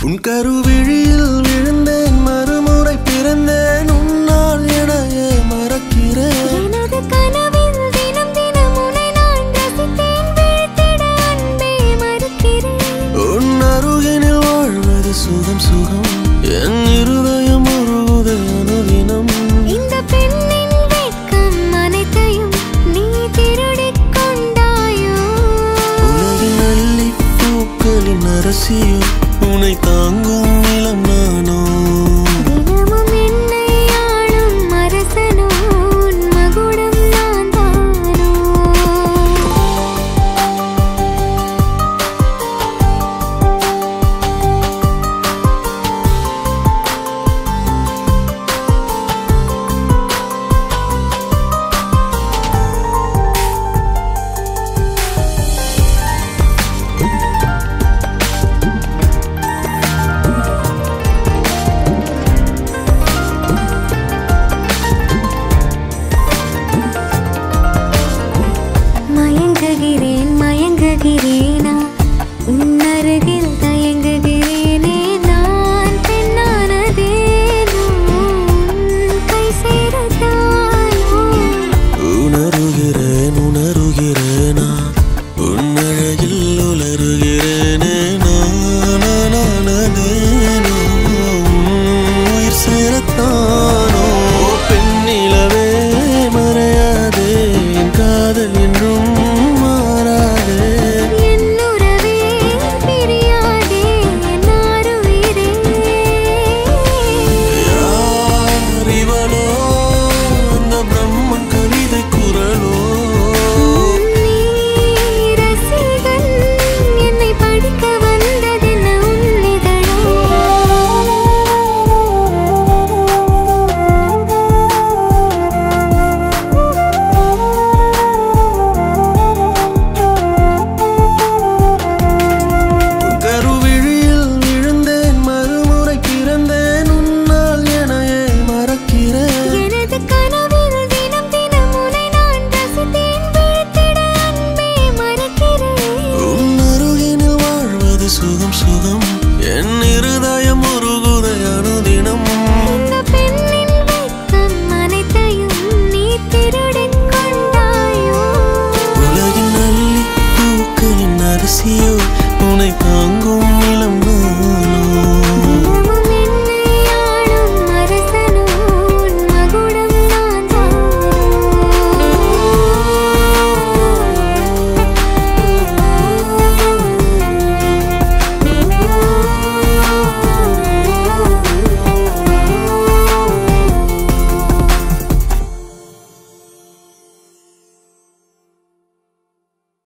உன் கருவிழியில் விழுந்தேன் மறுமுறை பிறந்தேன் உன்னால் எனையே மறக்கிறேன் எனது கனவில் தினம் தினம் உன்னை நான் ரசித்தேன் விழித்திட அன்பே மறுக்கிறேன் உன் அருகினில் வாழ்வது சுகம் சுகம் என் இருதயம் உருகுது அனுதினம் இந்த பெண்ணின் வெட்கம் அனைத்தையும் நீ திருடிக் கொண்டாயோ உலகின் அள்ளி பூக்களின் அரசியோ உன்னை தாங்கும் நிலம் நானோ தினமும் என்னை ஆளும் அரசனோ உன் மகுடம் நான் தானோ மயங்குகிறேன் மயங்குகிறேனா உன் அருகில் தயங்குகிறேனே நான் பெண்ணானதேனோ உன் கை சேரத்தானோ உணருகிறேன் உணருகிறேனா உன் அழகில் உலருகிறேன்